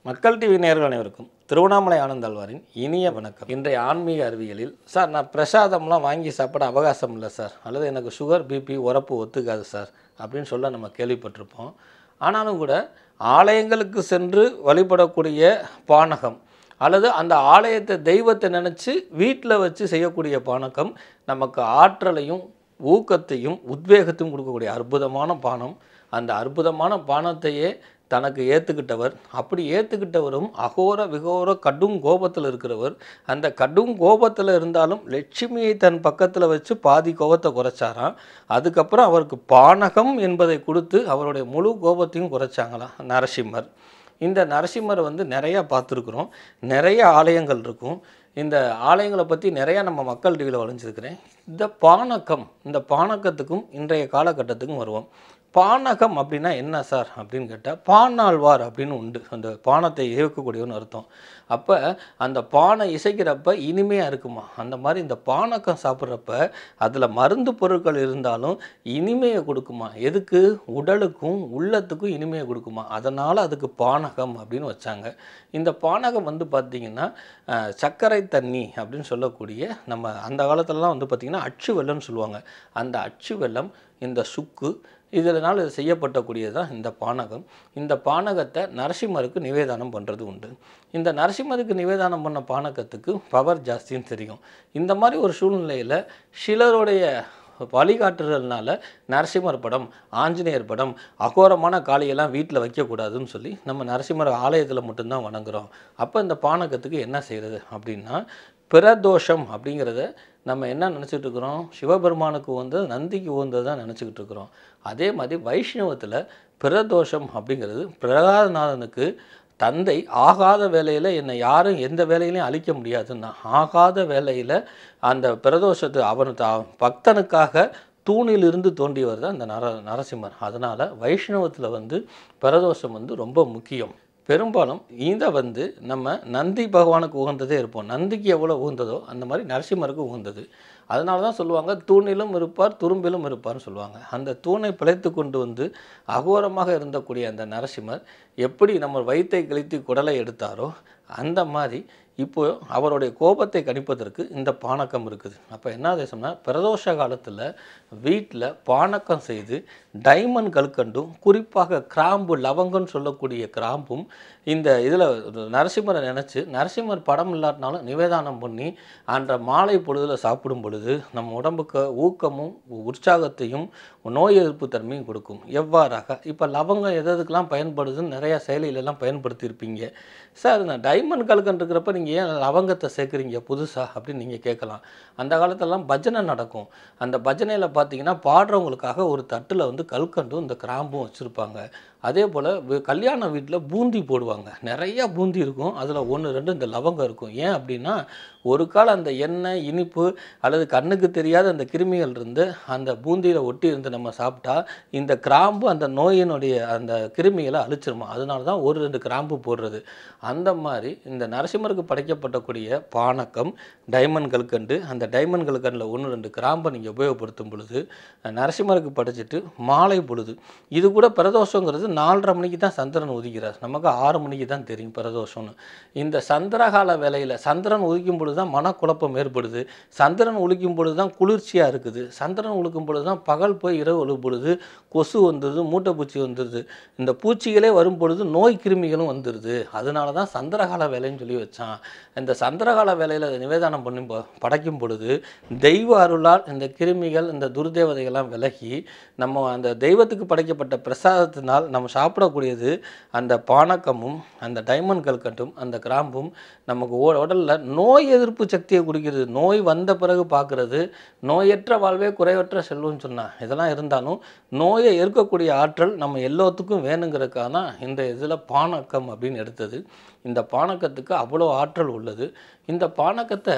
மக்கள் டிவி நேயர்கள் அனைவருக்கும் திருவண்ணாமலை ஆனந்தாழ்வாரின் இனிய வணக்கம் இன்றைய ஆன்மீக அறிவியலில் சார் நான் பிரசாதம்லாம் வாங்கி சாப்பிட அவகாசம் இல்லை சார் அல்லது எனக்கு சுகர் பிபி உரப்பு ஒத்துக்காது சார் அப்படின்னு சொல்ல நம்ம கேள்விப்பட்டிருப்போம் ஆனாலும் கூட ஆலயங்களுக்கு சென்று வழிபடக்கூடிய பானகம் அல்லது அந்த ஆலயத்தை தெய்வத்தை நினச்சி வீட்டில் வச்சு செய்யக்கூடிய பானகம் நமக்கு ஆற்றலையும் ஊக்கத்தையும் உத்வேகத்தையும் கொடுக்கக்கூடிய அற்புதமான பானம் அந்த அற்புதமான பானத்தையே தனக்கு ஏற்றுக்கிட்டவர் அப்படி ஏற்றுக்கிட்டவரும் அகோர விகோர கடும் கோபத்தில் இருக்கிறவர் அந்த கடும் கோபத்தில் இருந்தாலும் லட்சுமியை தன் பக்கத்தில் வச்சு பாதி கோபத்தை குறைச்சாராம் அதுக்கப்புறம் அவருக்கு பானகம் என்பதை கொடுத்து அவருடைய முழு கோபத்தையும் குறைச்சாங்களாம் நரசிம்மர் இந்த நரசிம்மரை வந்து நிறையா பார்த்துருக்குறோம் நிறைய ஆலயங்கள் இருக்கும் இந்த ஆலயங்களை பற்றி நிறையா நம்ம மக்கள் டிவியில் வளைஞ்சிருக்கிறேன் இந்த பானகம் இந்த பானகத்துக்கும் இன்றைய காலகட்டத்துக்கும் வருவோம் பானகம் அப்படின்னா என்ன சார் அப்படின்னு கேட்டால் பானாழ்வார் அப்படின்னு உண்டு அந்த பானத்தை இயக்கக்கூடியவன்னு அர்த்தம் அப்போ அந்த பானை இசைக்கிறப்ப இனிமையாக இருக்குமா அந்த மாதிரி இந்த பானகம் சாப்பிட்றப்ப அதில் மருந்து பொருட்கள் இருந்தாலும் இனிமையை கொடுக்குமா எதுக்கு உடலுக்கும் உள்ளத்துக்கும் இனிமையை கொடுக்குமா அதனால் அதுக்கு பானகம் அப்படின்னு வச்சாங்க இந்த பானகம் வந்து பார்த்திங்கன்னா அஹ், சர்க்கரை தண்ணி அப்படின்னு சொல்லக்கூடிய நம்ம அந்த காலத்துலலாம் வந்து பார்த்திங்கன்னா அச்சு வெல்லம்னு சொல்லுவாங்க அந்த அச்சு வெல்லம் இந்த சுக்கு இதனால் இது செய்யப்பட்டக்கூடியது தான் இந்த பானகம் இந்த பானகத்தை நரசிம்மருக்கு நிவேதானம் பண்ணுறது உண்டு இந்த நரசிம்மருக்கு நிவேதானம் பண்ண பானகத்துக்கு பவர் ஜாஸ்தின்னு தெரியும் இந்த மாதிரி ஒரு சூழ்நிலையில் சிலருடைய வழிகாட்டுறதுனால நரசிம்மர் படம் ஆஞ்சநேயர் படம் அகோரமான காளியெல்லாம் வீட்டில் வைக்கக்கூடாதுன்னு சொல்லி நம்ம நரசிம்மர் ஆலயத்தில் மட்டும்தான் வணங்குறோம் அப்போ இந்த பானகத்துக்கு என்ன செய்கிறது அப்படின்னா பிரதோஷம் அப்படிங்கிறத நம்ம என்ன நினச்சிட்டு இருக்கிறோம் சிவபெருமானுக்கு உகந்தது நந்திக்கு உகந்தது தான் நினச்சிக்கிட்டு இருக்கிறோம் அதே மாதிரி வைஷ்ணவத்தில் பிரதோஷம் அப்படிங்கிறது பிரகலாதநாதனுக்கு தந்தை ஆகாத வேலையில் என்னை யாரும் எந்த வேலையிலையும் அழிக்க முடியாதுன்னா ஆகாத வேலையில் அந்த பிரதோஷத்தை அவன் த- பக்தனுக்காக தூணிலிருந்து தோண்டியவர் தான் இந்த நர நரசிம்மர் அதனால் வைஷ்ணவத்தில் வந்து பிரதோஷம் வந்து ரொம்ப முக்கியம் பெரும்பாலும் இதை வந்து நம்ம நந்தி பகவானுக்கு உகந்ததே இருப்போம் நந்திக்கு எவ்வளோ உகந்ததோ அந்த மாதிரி நரசிம்மருக்கு உகந்தது அதனால தான் சொல்லுவாங்க தூணிலும் இருப்பார் துரும்பிலும் இருப்பார்னு சொல்லுவாங்க அந்த தூணை பிழைத்து கொண்டு வந்து அகோரமாக இருந்தக்கூடிய அந்த நரசிம்மர் எப்படி நம்ம வயிற்றை கிழித்து குடலை எடுத்தாரோ அந்த மாதிரி இப்போ அவருடைய கோபத்தை கணிப்பதற்கு இந்த பானக்கம் இருக்குது அப்போ என்ன தேசம்னா பிரதோஷ காலத்தில் வீட்டில் பானக்கம் செய்து டைமண்ட் கல்கண்டும் குறிப்பாக கிராம்பு லவங்கம்னு சொல்லக்கூடிய கிராம்பும் இந்த இதில் நரசிம்மரை நினச்சி நரசிம்மர் படம் இல்லாட்டினாலும் நிவேதானம் பண்ணி அன்ற மாலை பொழுதில் சாப்பிடும் பொழுது நம்ம உடம்புக்கு ஊக்கமும் உற்சாகத்தையும் நோய் எதிர்ப்பு தன்மையும் கொடுக்கும் எவ்வாறாக இப்போ லவங்கம் எது எதுக்கெல்லாம் பயன்படுதுன்னு நிறையா செயலிலெல்லாம் பயன்படுத்தியிருப்பீங்க சார் நான் டைமண்ட் கல்கண்டு இருக்கிறப்ப நீங்கள் ஏன் லவங்கத்தை சேர்க்குறீங்க புதுசாக அப்படின்னு நீங்கள் கேட்கலாம் அந்த காலத்துலலாம் பஜனை நடக்கும் அந்த பஜனையில் பார்த்தீங்கன்னா பாடுறவங்களுக்காக ஒரு தட்டில் வந்து கல்கண்டும் இந்த கிராம்பும் வச்சுருப்பாங்க அதே போல் கல்யாண வீட்டில் பூந்தி போடுவாங்க நிறையா பூந்தி இருக்கும் அதில் ஒன்று ரெண்டு இந்த லவங்கம் இருக்கும் ஏன் அப்படின்னா ஒரு காலம் அந்த எண்ணெய் இனிப்பு அல்லது கண்ணுக்கு தெரியாத அந்த கிருமிகள் இருந்து அந்த பூந்தியில் ஒட்டி இருந்து நம்ம சாப்பிட்டா இந்த கிராம்பு அந்த நோயினுடைய அந்த கிருமிகளை அழிச்சிருமா அதனால தான் ஒரு ரெண்டு கிராம்பு போடுறது அந்த மாதிரி இந்த நரசிம்மருக்கு படைக்கப்பட்டக்கூடிய பானக்கம் டைமண்ட் கல்கண்டு அந்த டைமண்ட் கல்கண்டில் ஒன்று ரெண்டு கிராம்பை நீங்கள் உபயோகப்படுத்தும் பொழுது நரசிம்மருக்கு படைச்சிட்டு மாலை பொழுது இது கூட பிரதோஷங்கிறது நாலரை மணிக்கு தான் சந்திரன் உதிக்கிறார் நமக்கு ஆறு மணிக்கு தான் தெரியும் பிரதோஷம்னு இந்த சந்திரகால வேலையில் சந்திரன் உதிக்கும் பொழுது தான் மனக்குழப்பம் ஏற்படுது சந்திரன் உழிக்கும் பொழுது தான் குளிர்ச்சியாக இருக்குது சந்திரன் உழுக்கும் பொழுது தான் பகல் போய் இரவு ஒழுகும் பொழுது கொசு வந்துடுது மூட்டைப்பூச்சி வந்துடுது இந்த பூச்சிகளே வரும் பொழுது நோய் கிருமிகளும் வந்துடுது அதனால தான் சந்திரகால வேலைன்னு சொல்லி வச்சான் இந்த சந்திரகால வேலையில் அதை நிவேதானம் பண்ணி ப- படைக்கும் பொழுது தெய்வ அருளால் இந்த கிருமிகள் இந்த துர்தேவதைகள்லாம் விலகி நம்ம அந்த தெய்வத்துக்கு படைக்கப்பட்ட பிரசாதத்தினால் நம்ம சாப்பிடக்கூடியது அந்த பானக்கமும் அந்த டைமண்ட் கல்கட்டும் அந்த கிராம்பும் நமக்கு ஓ உடலில் நோய் எதிர்ப்பு சக்தியை குடிக்கிறது நோய் வந்த பிறகு பார்க்குறது நோயற்ற வாழ்வே குறைவற்ற செல்வம்னு சொன்னான் இதெல்லாம் இருந்தாலும் நோயை எதிர்க்கக்கூடிய ஆற்றல் நம்ம எல்லாத்துக்கும் வேணுங்கிறதுக்காக தான் இந்த இதில் பானக்கம் அப்படின்னு எடுத்தது இந்த பானக்கத்துக்கு அவ்வளோ ஆற்றல் உள்ளது இந்த பானக்கத்தை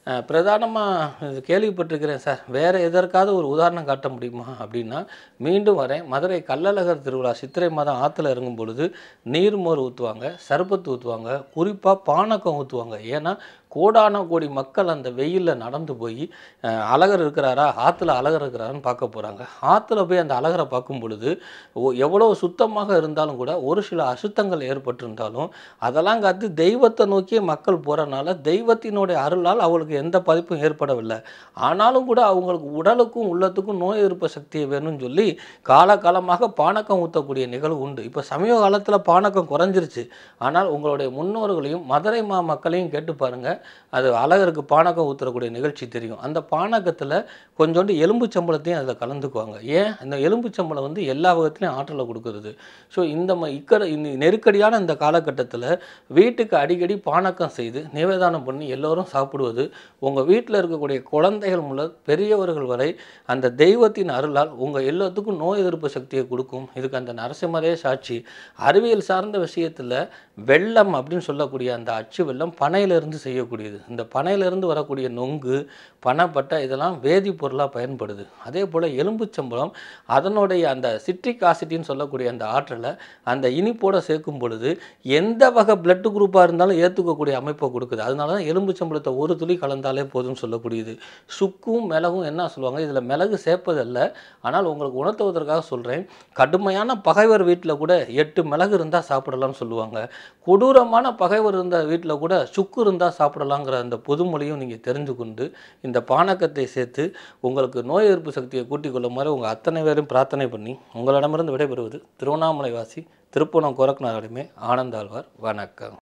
பிரதானமாக கேள்விப்பட்டிருக்கிறேன் சார் வேறு எதற்காவது ஒரு உதாரணம் காட்ட முடியுமா அப்படின்னா மீண்டும் வரேன் மதுரை கள்ளழகர் திருவிழா சித்திரை மாதம் ஆற்றுல இறங்கும் பொழுது நீர்மோர் ஊற்றுவாங்க சர்பத்து ஊற்றுவாங்க குறிப்பாக பானக்கம் ஊற்றுவாங்க ஏன்னா கோடான கோடி மக்கள் அந்த வெயிலில் நடந்து போய் அஹ், அழகர் இருக்கிறாரா ஆற்றுல அழகர் இருக்கிறாரான்னு பார்க்க போகிறாங்க ஆற்றுல போய் அந்த அழகரை பார்க்கும் பொழுது ஒ- எவ்வளவு சுத்தமாக இருந்தாலும் கூட ஒரு சில அசுத்தங்கள் ஏற்பட்டிருந்தாலும் அதெல்லாம் காத்து தெய்வத்தை நோக்கியே மக்கள் போகிறனால தெய்வத்தினுடைய அருளால் அவங்களுக்கு எந்த பாதிப்பும் ஏற்படவில்லை ஆனாலும் கூட அவங்களுக்கு உடலுக்கும் உள்ளத்துக்கும் நோய் எதிர்ப்பு சக்தியை வேணும்னு சொல்லி காலகாலமாக பானக்கம் ஊற்றக்கூடிய நிகழ்வு உண்டு இப்போ சமீப காலத்தில் பானக்கம் குறைஞ்சிருச்சு ஆனால் உங்களுடைய முன்னோர்களையும் மதுரை மா மக்களையும் கேட்டு பாருங்க அது அழகருக்கு பானக்கம் ஊற்றக்கூடிய நிகழ்ச்சி தெரியும் அந்த பானக்கத்தில் கொஞ்சோண்டு எலும்பு சம்பளத்தையும் அதில் கலந்துக்குவாங்க ஏன் இந்த எலும்பு சம்பளம் வந்து எல்லா வகத்திலையும் ஆற்றலை கொடுக்குறது ஸோ இந்த ம இக்கட இந்த நெருக்கடியான இந்த காலகட்டத்தில் வீட்டுக்கு அடிக்கடி பானக்கம் செய்து நிவேதானம் பண்ணி எல்லோரும் சாப்பிடுவது உங்கள் வீட்டில் இருக்கக்கூடிய குழந்தைகள் முதல் பெரியவர்கள் வரை அந்த தெய்வத்தின் அருளால் உங்கள் எல்லாத்துக்கும் நோய் எதிர்ப்பு சக்தியை கொடுக்கும் இதுக்கு அந்த நரசிம்மரே சாட்சி அறிவியல் சார்ந்த விஷயத்தில் வெள்ளம் அப்படின்னு சொல்லக்கூடிய அந்த அச்சு வெள்ளம் பனையிலிருந்து செய்யக்கூடியது இந்த பனையிலிருந்து வரக்கூடிய நொங்கு பனைப்பட்டை இதெல்லாம் வேதிப்பொருளாக பயன்படுது அதே போல் எலும்புச்சம்பளம் அதனுடைய அந்த சிட்ரிக் ஆசிட்டின்னு சொல்லக்கூடிய அந்த ஆற்றலை அந்த இனிப்போட சேர்க்கும் பொழுது எந்த வகை பிளட் குரூப்பாக இருந்தாலும் ஏற்றுக்கக்கூடிய அமைப்பை கொடுக்குது அதனால தான் எலும்புச்சம்பளத்தை ஒரு துளி கலந்தாலே போதும்னு சொல்லக்கூடியது சுக்கும் மிளகும் என்ன சொல்லுவாங்க இதில் மிளகு சேர்ப்பதல்ல ஆனால் உங்களுக்கு உணர்த்துவதற்காக சொல்கிறேன் கடுமையான பகைவர் வீட்டில் கூட எட்டு மிளகு இருந்தால் சாப்பிடலாம்னு சொல்லுவாங்க கொடூரமான பகைவர் இருந்த வீட்டில் கூட சுக்கு இருந்தால் சாப்பிடலாங்கிற அந்த பொதுமொழியும் நீங்கள் தெரிந்து கொண்டு இந்த பானக்கத்தை சேர்த்து உங்களுக்கு நோய் எதிர்ப்பு சக்தியை கூட்டிக் கொள்ளுமாறு உங்கள் அத்தனை பேரும் பிரார்த்தனை பண்ணி உங்களிடமிருந்து விடைபெறுவது திருவண்ணாமலை வாசி திருப்பணம் கோரக்நாடுமே ஆனந்தாழ்வார் வணக்கம்